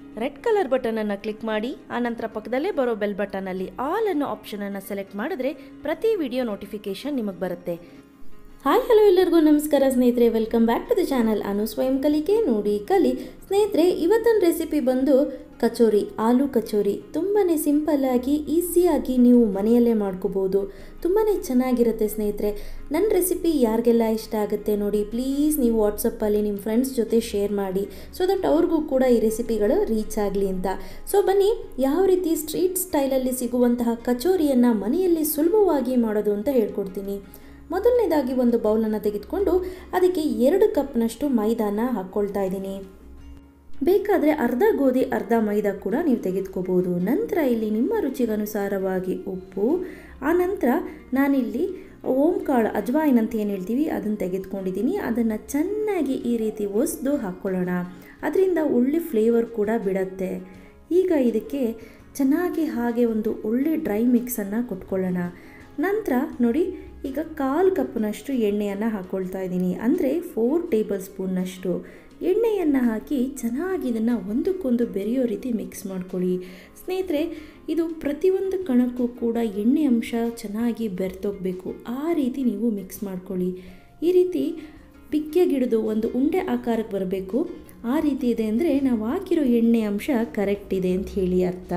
red colour ಬಟನನ್ನು click ಮಾಡಿ ಆನಂತರ ಪಕ್ಕದಲ್ಲೇ ಬರೋ ಬೆಲ್ ಬಟನಲ್ಲಿ ಆಲ್ ಅನ್ನೋ ಆಪ್ಷನನ್ನು ಸೆಲೆಕ್ಟ್ ಮಾಡಿದ್ರೆ ಪ್ರತಿ ವಿಡಿಯೋ ನೋಟಿಫಿಕೇಶನ್ ನಿಮಗೆ ಬರುತ್ತೆ ಹಾಯ್ ಹಲೋ ಎಲ್ಲರಿಗೂ ನಮಸ್ಕಾರ ಸ್ನೇಹಿತರೆ welcome back to the channel Anu Swayam Kalike ನೋಡಿ ಕಲಿ ಸ್ನೇಹಿತರೆ ಇವತ್ತಿನ ರೆಸಿಪಿ ಬಂದು ಕಚೋರಿ ಆಲೂ ಕಚೋರಿ ತುಂಬಾ ಸಿಂಪಲ್ಲಾಗಿ ಈಸಿಯಾಗಿ ನೀವು ಮನೆಯಲ್ಲೇ ಮಾಡ್ಕೋಬೋದು ತುಂಬಾ ಚೆನ್ನಾಗಿರುತ್ತೆ ಸ್ನೇಹಿತರೆ ನನ್ನ ರೆಸಿಪಿ ಯಾರಿಗೆಲ್ಲ ಇಷ್ಟ ಆಗುತ್ತೆ ನೋಡಿ ಪ್ಲೀಸ್ ನೀವು ವಾಟ್ಸಪ್ಪಲ್ಲಿ ನಿಮ್ಮ ಫ್ರೆಂಡ್ಸ್ ಜೊತೆ ಶೇರ್ ಮಾಡಿ ಸೊ ದಟ್ ಅವ್ರಿಗೂ ಕೂಡ ಈ ರೆಸಿಪಿಗಳು ರೀಚ್ ಆಗಲಿ ಅಂತ ಸೊ ಬನ್ನಿ ಯಾವ ರೀತಿ ಸ್ಟ್ರೀಟ್ ಸ್ಟೈಲಲ್ಲಿ ಸಿಗುವಂತಹ ಕಚೋರಿಯನ್ನು ಮನೆಯಲ್ಲಿ ಸುಲಭವಾಗಿ ಮಾಡೋದು ಅಂತ ಹೇಳ್ಕೊಡ್ತೀನಿ ಮೊದಲನೇದಾಗಿ ಒಂದು ಬೌಲನ್ನು ತೆಗೆದುಕೊಂಡು ಅದಕ್ಕೆ ಎರಡು ಕಪ್ನಷ್ಟು ಮೈದಾನ ಹಾಕ್ಕೊಳ್ತಾ ಇದ್ದೀನಿ ಬೇಕಾದರೆ ಅರ್ಧ ಗೋಧಿ ಅರ್ಧ ಮೈದಾ ಕೂಡ ನೀವು ತೆಗೆದುಕೋಬೋದು ನಂತರ ಇಲ್ಲಿ ನಿಮ್ಮ ರುಚಿಗನುಸಾರವಾಗಿ ಉಪ್ಪು ಆ ನಂತರ ನಾನಿಲ್ಲಿ ಓಂಕಾಳು ಅಜ್ವಾಯಿನ್ ಅಂತ ಏನು ಹೇಳ್ತೀವಿ ಅದನ್ನು ತೆಗೆದುಕೊಂಡಿದ್ದೀನಿ ಅದನ್ನು ಚೆನ್ನಾಗಿ ಈ ರೀತಿ ಒಸ್ದು ಹಾಕ್ಕೊಳ್ಳೋಣ ಅದರಿಂದ ಒಳ್ಳೆ ಫ್ಲೇವರ್ ಕೂಡ ಬಿಡತ್ತೆ ಈಗ ಇದಕ್ಕೆ ಚೆನ್ನಾಗಿ ಹಾಗೆ ಒಂದು ಒಳ್ಳೆ ಡ್ರೈ ಮಿಕ್ಸನ್ನು ಕೊಟ್ಕೊಳ್ಳೋಣ ನಂತರ ನೋಡಿ ಈಗ ಕಾಲು ಕಪ್ನಷ್ಟು ಎಣ್ಣೆಯನ್ನು ಹಾಕ್ಕೊಳ್ತಾ ಇದ್ದೀನಿ ಅಂದರೆ ಫೋರ್ ಟೇಬಲ್ ಸ್ಪೂನ್ನಷ್ಟು ಎಣ್ಣೆಯನ್ನು ಹಾಕಿ ಚೆನ್ನಾಗಿ ಇದನ್ನು ಒಂದಕ್ಕೊಂದು ಬೆರೆಯೋ ರೀತಿ ಮಿಕ್ಸ್ ಮಾಡ್ಕೊಳ್ಳಿ ಸ್ನೇಹಿತರೆ ಇದು ಪ್ರತಿಯೊಂದು ಕಣಕ್ಕೂ ಕೂಡ ಎಣ್ಣೆ ಅಂಶ ಚೆನ್ನಾಗಿ ಬೆರೆತೋಗ್ಬೇಕು ಆ ರೀತಿ ನೀವು ಮಿಕ್ಸ್ ಮಾಡ್ಕೊಳ್ಳಿ ಈ ರೀತಿ ಪಿಕ್ಕೆಗಿಡಿದು ಒಂದು ಉಂಡೆ ಆಕಾರಕ್ಕೆ ಬರಬೇಕು ಆ ರೀತಿ ಇದೆ ಅಂದರೆ ನಾವು ಹಾಕಿರೋ ಎಣ್ಣೆ ಅಂಶ ಕರೆಕ್ಟ್ ಇದೆ ಅಂತ ಹೇಳಿ ಅರ್ಥ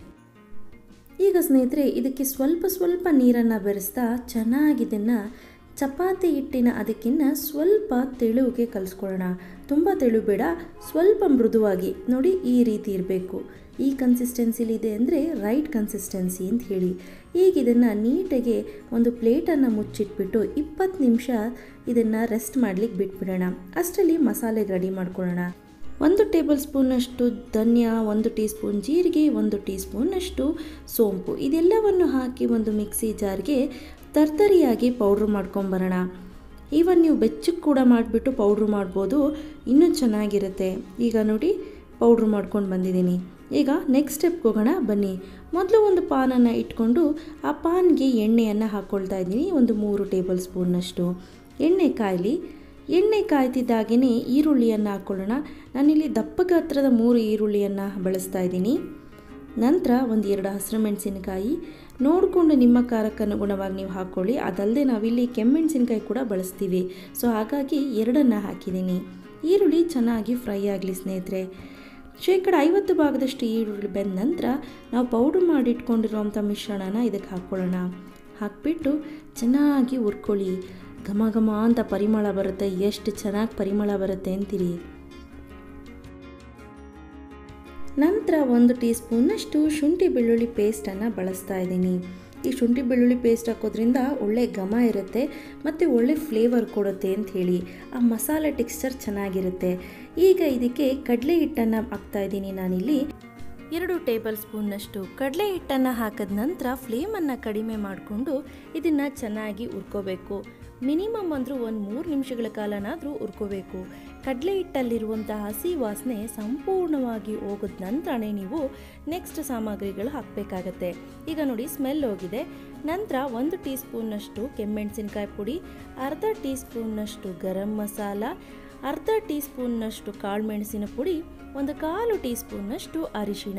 ಈಗ ಸ್ನೇಹಿತರೆ ಇದಕ್ಕೆ ಸ್ವಲ್ಪ ಸ್ವಲ್ಪ ನೀರನ್ನು ಬೆರೆಸ್ತಾ ಚೆನ್ನಾಗಿ ಇದನ್ನು ಚಪಾತಿ ಹಿಟ್ಟಿನ ಅದಕ್ಕಿಂತ ಸ್ವಲ್ಪ ತೆಳುವಿಗೆ ಕಲಿಸ್ಕೊಳ್ಳೋಣ ತುಂಬ ತೆಳು ಬೇಡ ಸ್ವಲ್ಪ ಮೃದುವಾಗಿ ನೋಡಿ ಈ ರೀತಿ ಇರಬೇಕು ಈ ಕನ್ಸಿಸ್ಟೆನ್ಸಿಲಿ ಇದೆ ಅಂದರೆ ರೈಟ್ ಕನ್ಸಿಸ್ಟೆನ್ಸಿ ಅಂತ ಹೇಳಿ ಈಗ ಇದನ್ನು ನೀಟಾಗಿ ಒಂದು ಪ್ಲೇಟನ್ನು ಮುಚ್ಚಿಟ್ಬಿಟ್ಟು ಇಪ್ಪತ್ತು ನಿಮಿಷ ಇದನ್ನು ರೆಸ್ಟ್ ಮಾಡಲಿಕ್ಕೆ ಬಿಟ್ಬಿಡೋಣ ಅಷ್ಟರಲ್ಲಿ ಮಸಾಲೆ ರೆಡಿ ಮಾಡ್ಕೊಳ್ಳೋಣ ಒಂದು ಟೇಬಲ್ ಸ್ಪೂನಷ್ಟು ಧನ್ಯ ಒಂದು ಟೀ ಸ್ಪೂನ್ ಜೀರಿಗೆ ಒಂದು ಟೀ ಸ್ಪೂನಷ್ಟು ಸೋಂಪು ಇದೆಲ್ಲವನ್ನು ಹಾಕಿ ಒಂದು ಮಿಕ್ಸಿ ಜಾರ್ಗೆ ತರ್ತರಿಯಾಗಿ ಪೌಡ್ರ್ ಮಾಡ್ಕೊಂಬರೋಣ ಈವನ್ ನೀವು ಬೆಚ್ಚಗೆ ಕೂಡ ಮಾಡಿಬಿಟ್ಟು ಪೌಡ್ರ್ ಮಾಡ್ಬೋದು ಇನ್ನೂ ಚೆನ್ನಾಗಿರುತ್ತೆ ಈಗ ನೋಡಿ ಪೌಡ್ರ್ ಮಾಡ್ಕೊಂಡು ಬಂದಿದ್ದೀನಿ ಈಗ ನೆಕ್ಸ್ಟ್ ಸ್ಟೆಪ್ಗೆ ಹೋಗೋಣ ಬನ್ನಿ ಮೊದಲು ಒಂದು ಪಾನನ್ನು ಇಟ್ಕೊಂಡು ಆ ಪಾನ್ಗೆ ಎಣ್ಣೆಯನ್ನು ಹಾಕ್ಕೊಳ್ತಾ ಇದ್ದೀನಿ ಒಂದು ಮೂರು ಟೇಬಲ್ ಸ್ಪೂನ್ನಷ್ಟು ಎಣ್ಣೆ ಕಾಯಲಿ ಎಣ್ಣೆ ಕಾಯ್ತಿದ್ದಾಗೇ ಈರುಳ್ಳಿಯನ್ನು ಹಾಕ್ಕೊಳ್ಳೋಣ ನಾನಿಲ್ಲಿ ದಪ್ಪ ಗಾತ್ರದ ಮೂರು ಈರುಳ್ಳಿಯನ್ನು ಬಳಸ್ತಾ ಇದ್ದೀನಿ ನಂತರ ಒಂದು ಎರಡು ಹಸಿರು ಮೆಣಸಿನಕಾಯಿ ನೋಡಿಕೊಂಡು ನಿಮ್ಮ ಖಾರಕ್ಕೆ ಅನುಗುಣವಾಗಿ ನೀವು ಹಾಕ್ಕೊಳ್ಳಿ ಅದಲ್ಲದೆ ನಾವಿಲ್ಲಿ ಕೆಮ್ಮೆಣಸಿನಕಾಯಿ ಕೂಡ ಬಳಸ್ತೀವಿ ಸೊ ಹಾಗಾಗಿ ಎರಡನ್ನು ಹಾಕಿದ್ದೀನಿ ಈರುಳ್ಳಿ ಚೆನ್ನಾಗಿ ಫ್ರೈ ಆಗಲಿ ಸ್ನೇಹಿತರೆ ಶೇಕಡ ಐವತ್ತು ಭಾಗದಷ್ಟು ಈರುಳ್ಳಿ ಬೆಂದ ನಂತರ ನಾವು ಪೌಡ್ರ್ ಮಾಡಿಟ್ಕೊಂಡಿರುವಂಥ ಮಿಶ್ರಣನ ಇದಕ್ಕೆ ಹಾಕ್ಕೊಳ್ಳೋಣ ಹಾಕ್ಬಿಟ್ಟು ಚೆನ್ನಾಗಿ ಹುರ್ಕೊಳ್ಳಿ ಘಮ ಘಮ ಅಂತ ಪರಿಮಳ ಬರುತ್ತೆ ಎಷ್ಟು ಚೆನ್ನಾಗಿ ಪರಿಮಳ ಬರುತ್ತೆ ಅಂತೀರಿ ನಂತರ ಒಂದು ಟೀ ಸ್ಪೂನಷ್ಟು ಶುಂಠಿ ಬೆಳ್ಳುಳ್ಳಿ ಪೇಸ್ಟನ್ನು ಬಳಸ್ತಾ ಇದ್ದೀನಿ ಈ ಶುಂಠಿ ಬೆಳ್ಳುಳ್ಳಿ ಪೇಸ್ಟ್ ಹಾಕೋದ್ರಿಂದ ಒಳ್ಳೆ ಘಮ ಇರುತ್ತೆ ಮತ್ತು ಒಳ್ಳೆ ಫ್ಲೇವರ್ ಕೊಡುತ್ತೆ ಅಂತ ಹೇಳಿ ಆ ಮಸಾಲೆ ಟೆಕ್ಸ್ಚರ್ ಚೆನ್ನಾಗಿರುತ್ತೆ ಈಗ ಇದಕ್ಕೆ ಕಡಲೆ ಹಿಟ್ಟನ್ನು ಹಾಕ್ತಾ ಇದ್ದೀನಿ ನಾನಿಲ್ಲಿ ಎರಡು ಟೇಬಲ್ ಸ್ಪೂನ್ನಷ್ಟು ಕಡಲೆ ಹಿಟ್ಟನ್ನು ಹಾಕಿದ ನಂತರ ಫ್ಲೇಮನ್ನು ಕಡಿಮೆ ಮಾಡಿಕೊಂಡು ಇದನ್ನು ಚೆನ್ನಾಗಿ ಹುರ್ಕೋಬೇಕು ಮಿನಿಮಮ್ ಅಂದರೂ ಒಂದು ಮೂರು ನಿಮಿಷಗಳ ಕಾಲನಾದರೂ ಹುರ್ಕೋಬೇಕು ಕಡಲೆ ಹಿಟ್ಟಲ್ಲಿರುವಂಥ ಹಸಿ ವಾಸನೆ ಸಂಪೂರ್ಣವಾಗಿ ಹೋಗಿದ ನಂತರನೇ ನೀವು ನೆಕ್ಸ್ಟ್ ಸಾಮಗ್ರಿಗಳು ಹಾಕಬೇಕಾಗತ್ತೆ ಈಗ ನೋಡಿ ಸ್ಮೆಲ್ ಹೋಗಿದೆ ನಂತರ ಒಂದು ಟೀ ಸ್ಪೂನ್ನಷ್ಟು ಕೆಮ್ಮೆಣಸಿನ್ಕಾಯಿ ಪುಡಿ ಅರ್ಧ ಟೀ ಸ್ಪೂನ್ನಷ್ಟು ಗರಂ ಮಸಾಲ ಅರ್ಧ ಟೀ ಸ್ಪೂನ್ನಷ್ಟು ಕಾಳು ಮೆಣಸಿನ ಪುಡಿ ಒಂದು ಕಾಲು ಟೀ ಸ್ಪೂನ್ನಷ್ಟು ಅರಿಶಿಣ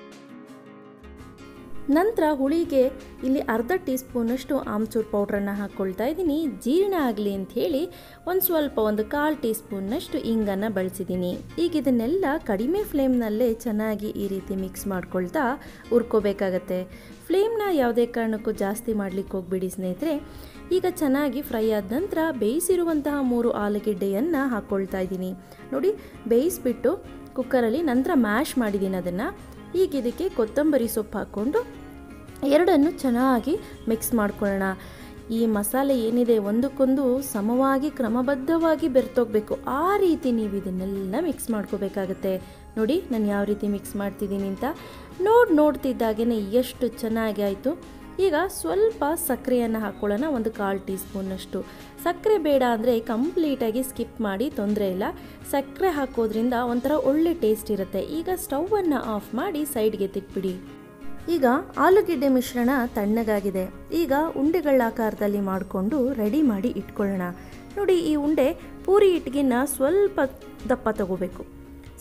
ನಂತರ ಹುಳಿಗೆ ಇಲ್ಲಿ ಅರ್ಧ ಟೀ ಸ್ಪೂನಷ್ಟು ಆಮ್ಚೂರು ಪೌಡ್ರನ್ನು ಹಾಕ್ಕೊಳ್ತಾ ಇದ್ದೀನಿ ಜೀರ್ಣ ಆಗಲಿ ಅಂತ ಹೇಳಿ ಒಂದು ಸ್ವಲ್ಪ ಒಂದು ಕಾಲು ಟೀ ಸ್ಪೂನ್ನಷ್ಟು ಇಂಗನ್ನು ಬಳಸಿದ್ದೀನಿ ಈಗ ಇದನ್ನೆಲ್ಲ ಕಡಿಮೆ ಫ್ಲೇಮ್ನಲ್ಲೇ ಚೆನ್ನಾಗಿ ಈ ರೀತಿ ಮಿಕ್ಸ್ ಮಾಡ್ಕೊಳ್ತಾ ಹುರ್ಕೋಬೇಕಾಗತ್ತೆ ಫ್ಲೇಮ್ನ ಯಾವುದೇ ಕಾರಣಕ್ಕೂ ಜಾಸ್ತಿ ಮಾಡಲಿಕ್ಕೆ ಹೋಗ್ಬಿಡಿ ಸ್ನೇಹಿತರೆ ಈಗ ಚೆನ್ನಾಗಿ ಫ್ರೈ ಆದ ನಂತರ ಬೇಯಿಸಿರುವಂತಹ ಮೂರು ಆಲೂಗೆಡ್ಡೆಯನ್ನು ಹಾಕ್ಕೊಳ್ತಾ ಇದ್ದೀನಿ ನೋಡಿ ಬೇಯಿಸ್ಬಿಟ್ಟು ಕುಕ್ಕರಲ್ಲಿ ನಂತರ ಮ್ಯಾಶ್ ಮಾಡಿದ್ದೀನಿ ಅದನ್ನು ಈಗ ಇದಕ್ಕೆ ಕೊತ್ತಂಬರಿ ಸೊಪ್ಪು ಹಾಕ್ಕೊಂಡು ಎರಡನ್ನು ಚೆನ್ನಾಗಿ ಮಿಕ್ಸ್ ಮಾಡ್ಕೊಳ್ಳೋಣ ಈ ಮಸಾಲೆ ಏನಿದೆ ಒಂದಕ್ಕೊಂದು ಸಮವಾಗಿ ಕ್ರಮಬದ್ಧವಾಗಿ ಬೆರ್ತೋಗ್ಬೇಕು ಆ ರೀತಿ ನೀವು ಇದನ್ನೆಲ್ಲ ಮಿಕ್ಸ್ ಮಾಡ್ಕೋಬೇಕಾಗತ್ತೆ ನೋಡಿ ನಾನು ಯಾವ ರೀತಿ ಮಿಕ್ಸ್ ಮಾಡ್ತಿದ್ದೀನಿ ಅಂತ ನೋಡಿ ನೋಡ್ತಿದ್ದಾಗೇ ಎಷ್ಟು ಚೆನ್ನಾಗಿ ಆಯಿತು ಈಗ ಸ್ವಲ್ಪ ಸಕ್ಕರೆಯನ್ನು ಹಾಕ್ಕೊಳ್ಳೋಣ ಒಂದು ಕಾಲು ಟೀ ಸ್ಪೂನಷ್ಟು ಸಕ್ಕರೆ ಬೇಡ ಅಂದರೆ ಕಂಪ್ಲೀಟಾಗಿ ಸ್ಕಿಪ್ ಮಾಡಿ ತೊಂದರೆ ಇಲ್ಲ ಸಕ್ಕರೆ ಹಾಕೋದ್ರಿಂದ ಒಂಥರ ಒಳ್ಳೆ ಟೇಸ್ಟ್ ಇರುತ್ತೆ ಈಗ ಸ್ಟವನ್ನು ಆಫ್ ಮಾಡಿ ಸೈಡ್ಗೆ ತಿಟ್ಬಿಡಿ ಈಗ ಆಲೂಗೆಡ್ಡೆ ಮಿಶ್ರಣ ತಣ್ಣಗಾಗಿದೆ ಈಗ ಉಂಡೆಗಳ ಆಕಾರದಲ್ಲಿ ಮಾಡಿಕೊಂಡು ರೆಡಿ ಮಾಡಿ ಇಟ್ಕೊಳ್ಳೋಣ ನೋಡಿ ಈ ಉಂಡೆ ಪೂರಿ ಹಿಟ್ಟಿಗಿನ್ನ ಸ್ವಲ್ಪ ದಪ್ಪ ತಗೋಬೇಕು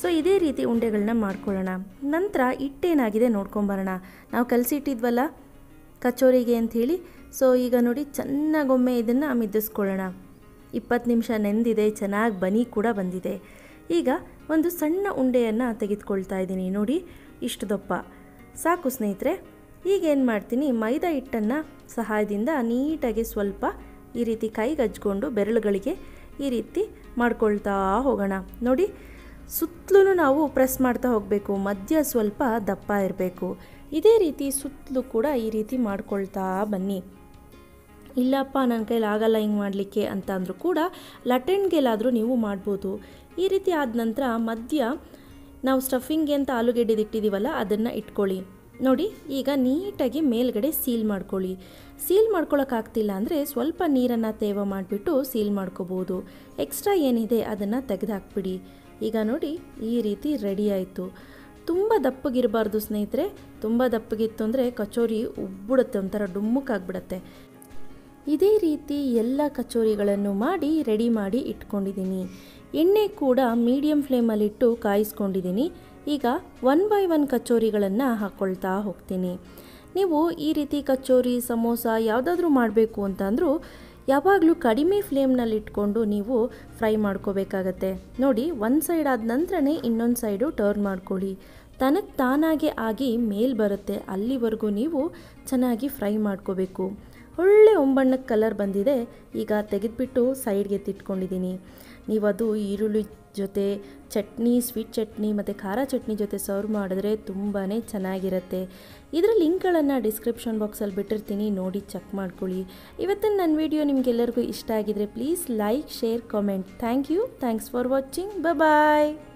ಸೊ ಇದೇ ರೀತಿ ಉಂಡೆಗಳನ್ನ ಮಾಡ್ಕೊಳ್ಳೋಣ ನಂತರ ಹಿಟ್ಟೇನಾಗಿದೆ ನೋಡ್ಕೊಂಬರೋಣ ನಾವು ಕಲಸಿಟ್ಟಿದ್ವಲ್ಲ ಕಚೋರಿಗೆ ಅಂಥೇಳಿ ಸೊ ಈಗ ನೋಡಿ ಚೆನ್ನಾಗೊಮ್ಮೆ ಇದನ್ನು ಮಿದ್ದಿಸ್ಕೊಳ್ಳೋಣ ಇಪ್ಪತ್ತು ನಿಮಿಷ ನೆಂದಿದೆ ಚೆನ್ನಾಗಿ ಬನಿ ಕೂಡ ಬಂದಿದೆ ಈಗ ಒಂದು ಸಣ್ಣ ಉಂಡೆಯನ್ನು ತೆಗೆದುಕೊಳ್ತಾ ಇದ್ದೀನಿ ನೋಡಿ ಇಷ್ಟು ದಪ್ಪ ಸಾಕು ಸ್ನೇಹಿತರೆ ಈಗ ಏನು ಮಾಡ್ತೀನಿ ಮೈದಾ ಹಿಟ್ಟನ್ನು ಸಹಾಯದಿಂದ ನೀಟಾಗಿ ಸ್ವಲ್ಪ ಈ ರೀತಿ ಕೈಗೆ ಹಚ್ಕೊಂಡು ಬೆರಳುಗಳಿಗೆ ಈ ರೀತಿ ಮಾಡ್ಕೊಳ್ತಾ ಹೋಗೋಣ ನೋಡಿ ಸುತ್ತಲೂ ನಾವು ಪ್ರೆಸ್ ಮಾಡ್ತಾ ಹೋಗಬೇಕು ಮಧ್ಯ ಸ್ವಲ್ಪ ದಪ್ಪ ಇರಬೇಕು ಇದೇ ರೀತಿ ಸುತ್ತಲೂ ಕೂಡ ಈ ರೀತಿ ಮಾಡ್ಕೊಳ್ತಾ ಬನ್ನಿ ಇಲ್ಲಪ್ಪ ನನ್ನ ಕೈಲಿ ಆಗಲ್ಲ ಹಿಂಗೆ ಮಾಡಲಿಕ್ಕೆ ಅಂತ ಅಂದರೂ ಕೂಡ ಲಟೆಣ್ಗೆಲ್ಲಾದರೂ ನೀವು ಮಾಡ್ಬೋದು ಈ ರೀತಿ ಆದ ನಂತರ ಮಧ್ಯ ನಾವು ಸ್ಟಫಿಂಗ್ಗೆ ಅಂತ ಆಲೂಗೆಡ್ಡೆ ಇಟ್ಟಿದ್ದೀವಲ್ಲ ಅದನ್ನು ಇಟ್ಕೊಳ್ಳಿ ನೋಡಿ ಈಗ ನೀಟಾಗಿ ಮೇಲ್ಗಡೆ ಸೀಲ್ ಮಾಡ್ಕೊಳ್ಳಿ ಸೀಲ್ ಮಾಡ್ಕೊಳ್ಳೋಕ್ಕಾಗ್ತಿಲ್ಲ ಅಂದರೆ ಸ್ವಲ್ಪ ನೀರನ್ನು ತೇವ ಮಾಡಿಬಿಟ್ಟು ಸೀಲ್ ಮಾಡ್ಕೋಬೋದು ಎಕ್ಸ್ಟ್ರಾ ಏನಿದೆ ಅದನ್ನು ತೆಗೆದುಹಾಕ್ಬಿಡಿ ಈಗ ನೋಡಿ ಈ ರೀತಿ ರೆಡಿ ಆಯಿತು ತುಂಬ ದಪ್ಪಗಿರಬಾರ್ದು ಸ್ನೇಹಿತರೆ ತುಂಬ ದಪ್ಪಗಿತ್ತು ಅಂದರೆ ಕಚೋರಿ ಉಬ್ಬಿಡುತ್ತೆ ಒಂಥರ ಡುಮ್ಮಕ್ಕಾಗ್ಬಿಡತ್ತೆ ಇದೇ ರೀತಿ ಎಲ್ಲ ಕಚೋರಿಗಳನ್ನು ಮಾಡಿ ರೆಡಿ ಮಾಡಿ ಇಟ್ಕೊಂಡಿದ್ದೀನಿ ಎಣ್ಣೆ ಕೂಡ ಮೀಡಿಯಮ್ ಫ್ಲೇಮಲ್ಲಿಟ್ಟು ಕಾಯಿಸ್ಕೊಂಡಿದ್ದೀನಿ ಈಗ ಒನ್ ಬೈ ಒನ್ ಕಚೋರಿಗಳನ್ನು ಹಾಕ್ಕೊಳ್ತಾ ಹೋಗ್ತೀನಿ ನೀವು ಈ ರೀತಿ ಕಚೋರಿ ಸಮೋಸ ಯಾವುದಾದ್ರೂ ಮಾಡಬೇಕು ಅಂತಂದರೂ ಯಾವಾಗಲೂ ಕಡಿಮೆ ಫ್ಲೇಮ್ನಲ್ಲಿ ಇಟ್ಕೊಂಡು ನೀವು ಫ್ರೈ ಮಾಡ್ಕೋಬೇಕಾಗತ್ತೆ ನೋಡಿ ಒಂದು ಸೈಡ್ ಆದ ನಂತರನೇ ಇನ್ನೊಂದು ಸೈಡು ಟರ್ನ್ ಮಾಡ್ಕೊಳ್ಳಿ ತನಗೆ ತಾನಾಗೆ ಆಗಿ ಮೇಲ್ ಬರುತ್ತೆ ಅಲ್ಲಿವರೆಗೂ ನೀವು ಚೆನ್ನಾಗಿ ಫ್ರೈ ಮಾಡ್ಕೋಬೇಕು ಒಳ್ಳೆ ಒಂಬಣ್ಣಕ್ಕೆ ಕಲರ್ ಬಂದಿದೆ ಈಗ ತೆಗೆದುಬಿಟ್ಟು ಸೈಡ್ಗೆ ಎತ್ತಿಟ್ಕೊಂಡಿದ್ದೀನಿ ನೀವು ಅದು ಈರುಳ್ಳಿ ಜೊತೆ ಚಟ್ನಿ ಸ್ವೀಟ್ ಚಟ್ನಿ ಮತ್ತು ಖಾರ ಚಟ್ನಿ ಜೊತೆ ಸರ್ವ್ ಮಾಡಿದ್ರೆ ತುಂಬಾ ಚೆನ್ನಾಗಿರುತ್ತೆ ಇದರ ಲಿಂಕ್ಗಳನ್ನು ಡಿಸ್ಕ್ರಿಪ್ಷನ್ ಬಾಕ್ಸಲ್ಲಿ ಬಿಟ್ಟಿರ್ತೀನಿ ನೋಡಿ ಚೆಕ್ ಮಾಡ್ಕೊಳ್ಳಿ ಇವತ್ತಿನ ನನ್ನ ವಿಡಿಯೋ ನಿಮಗೆಲ್ಲರಿಗೂ ಇಷ್ಟ ಆಗಿದರೆ please like share comment thank you thanks for watching bye